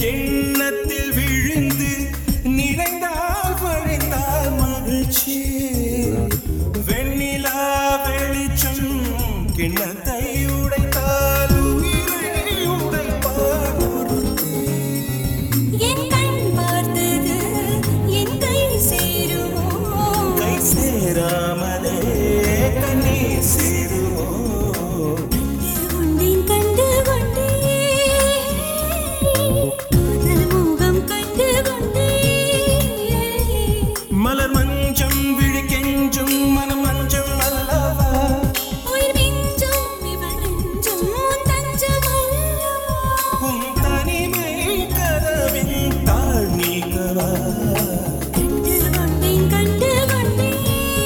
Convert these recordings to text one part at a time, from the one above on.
எண்ணத்தில் விழுந்து நிறைந்தால் வழிந்தால் மகிழ்ச்சி வெண்ணிலா வெளிச்சம் கிண்ணத்தை உடைத்தால் உயிரை உடைப்பார் ஒருத்தி. என் கண் பார்த்தது என் கை சேருமோ கை சேராமலே கண்ணீர் சேருவோ கண்டு கொண்டேன் கண்டு கொண்டேன் காதல் மோகம் கண்டு கொண்டேன் மலர் மஞ்சம் விழி கெஞ்சும் மனம் மஞ்சம் அல்லவா உயிர் மிஞ்சும் இவள் நெஞ்சும் உன் தஞ்சம் அல்லவா உன் தனிமை கதவின் தாழ் நீக்கவா கண்டு கொண்டேன் கண்டு கொண்டேன்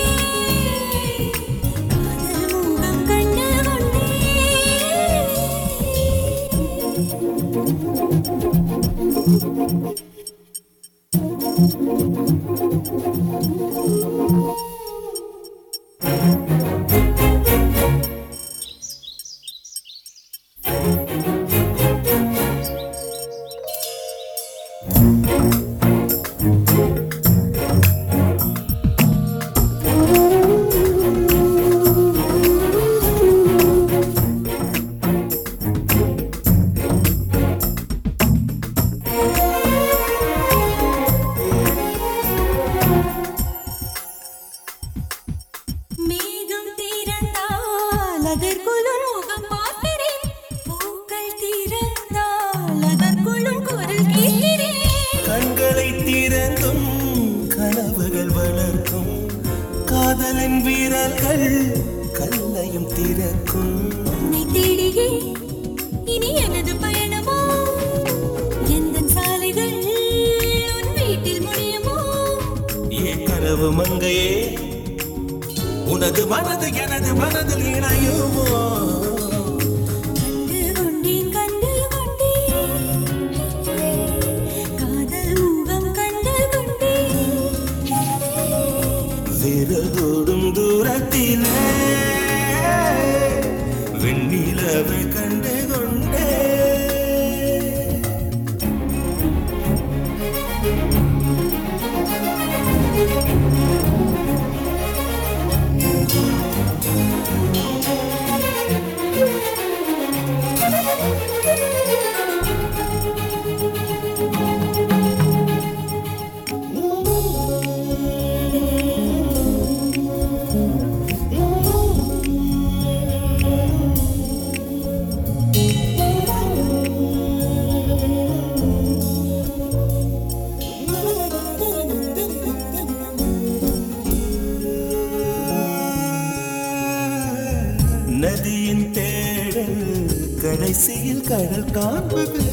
காதல் மோகம் கண்டு கொண்டேன் மேகம் திறந்தால் அதற்குள்ளும் முகம் பார்க்கிறேன் பூக்கள் திறந்தால் அதற்குள்ளும் குரல் கேட்கிறேன் கண்களை திறந்தும் கனவுகள் வளர்க்கும் காதலின் வீரர்கள் கல்லையும் திறக்கும் உன்னை தேடியே இனி எனது பயணமோ எந்த சாலைகள் உன் வீட்டில் முடியுமோ ஏ கனவு மங்கையே உனது மனது எனது மனதில் இணையுமோ கண்டு கொண்டேன் கண்டு கொண்டேன் காதல் முகம் கண்டு கொண்டேன் விரதோடும் தூரத்திலே வெண்ணிலவை கண்டு கொண்டே நதியின் தேடல் கடைசியில் கடல் காண்பது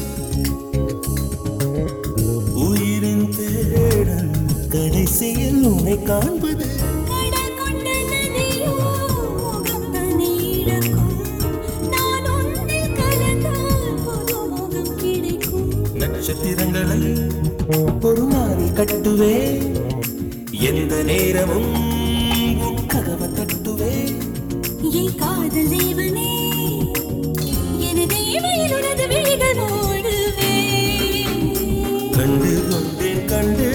உயிரின் தேடல் கடைசியில் உன்னை காண்பது கடல் கொண்ட நதியோ முகம் தன்னை இழக்கும் நான் உன்னில் கலந்தால் புது முகம் கிடைக்கும் நட்சத்திரங்களை ஒரு நாளில் கட்டுவே எந்த நேரமும் உன் கதவை தட்டுவே என் காதல் தேவனே எனது இமையில் உனது விழிகள் மூடுவே கண்டு கொண்டேன் கண்டு